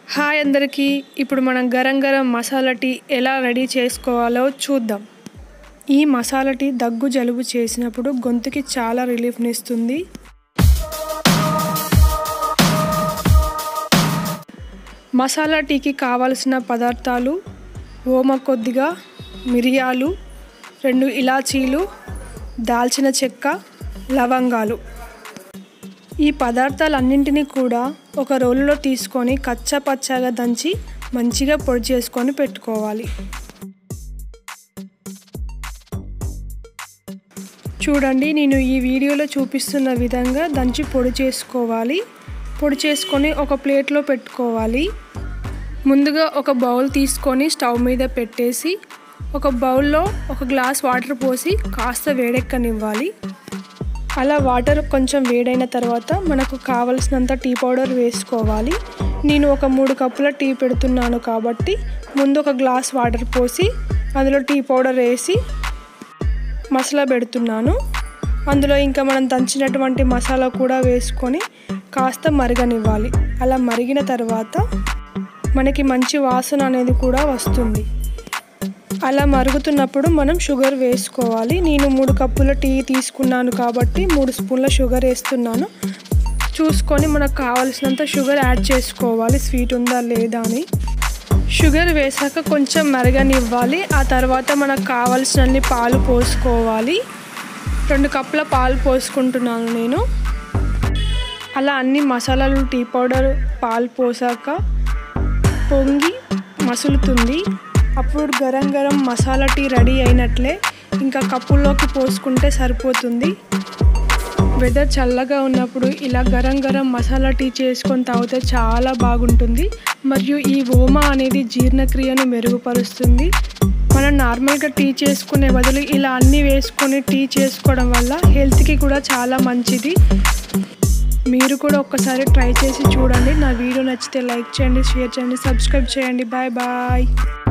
hi అందరికీ ఇప్పుడు మనం గరం గరం మసాలా టీ ఎలా రెడీ చేసుకోవాలో చూద్దాం ఈ మసాలా టీ దగ్గు జలుబు చేసినప్పుడు గొంతుకి చాలా రిలీఫ్ని ఇస్తుంది మసాలా టీకి కావలసిన పదార్థాలు ఓమ కొద్దిగా మిరియాలు రెండు ఇలాచీలు దాల్చిన చెక్క లవంగాలు ఈ పదార్థాలన్నింటినీ కూడా ఒక రోలులో తీసుకొని కచ్చా పచ్చాగా దంచి మంచిగా పొడి చేసుకొని పెట్టుకోవాలి చూడండి నేను ఈ వీడియోలో చూపిస్తున్న విధంగా దంచి పొడి చేసుకోవాలి పొడి చేసుకొని ఒక ప్లేట్లో పెట్టుకోవాలి ముందుగా ఒక బౌల్ తీసుకొని స్టవ్ మీద పెట్టేసి ఒక బౌల్లో ఒక గ్లాస్ వాటర్ పోసి కాస్త వేడెక్కనివ్వాలి అలా వాటర్ కొంచెం వేడైన తర్వాత మనకు కావలసినంత టీ పౌడర్ వేసుకోవాలి నేను ఒక మూడు కప్పుల టీ పెడుతున్నాను కాబట్టి ముందు ఒక గ్లాస్ వాటర్ పోసి అందులో టీ పౌడర్ వేసి మసాలా పెడుతున్నాను అందులో ఇంకా మనం దంచినటువంటి మసాలా కూడా వేసుకొని కాస్త మరగనివ్వాలి అలా మరిగిన తర్వాత మనకి మంచి వాసన అనేది కూడా వస్తుంది అలా మరుగుతున్నప్పుడు మనం షుగర్ వేసుకోవాలి నేను మూడు కప్పుల టీ తీసుకున్నాను కాబట్టి మూడు స్పూన్ల షుగర్ వేస్తున్నాను చూసుకొని మనకు కావలసినంత షుగర్ యాడ్ చేసుకోవాలి స్వీట్ ఉందా లేదా అని షుగర్ వేసాక కొంచెం మరగనివ్వాలి ఆ తర్వాత మనకు కావలసినన్ని పాలు పోసుకోవాలి రెండు కప్పుల పాలు పోసుకుంటున్నాను నేను అలా అన్ని మసాలాలు టీ పౌడర్ పాలు పోసాక పొంగి మసులుతుంది అప్పుడు గరం గరం మసాలా టీ రెడీ అయినట్లే ఇంకా కప్పుల్లోకి పోసుకుంటే సరిపోతుంది వెదర్ చల్లగా ఉన్నప్పుడు ఇలా గరం గరం మసాలా టీ చేసుకొని తాగితే చాలా బాగుంటుంది మరియు ఈ ఓమా అనేది జీర్ణక్రియను మెరుగుపరుస్తుంది మనం నార్మల్గా టీ చేసుకునే బదులు ఇలా అన్నీ వేసుకొని టీ చేసుకోవడం వల్ల హెల్త్కి కూడా చాలా మంచిది మీరు కూడా ఒక్కసారి ట్రై చేసి చూడండి నా వీడియో నచ్చితే లైక్ చేయండి షేర్ చేయండి సబ్స్క్రైబ్ చేయండి బాయ్ బాయ్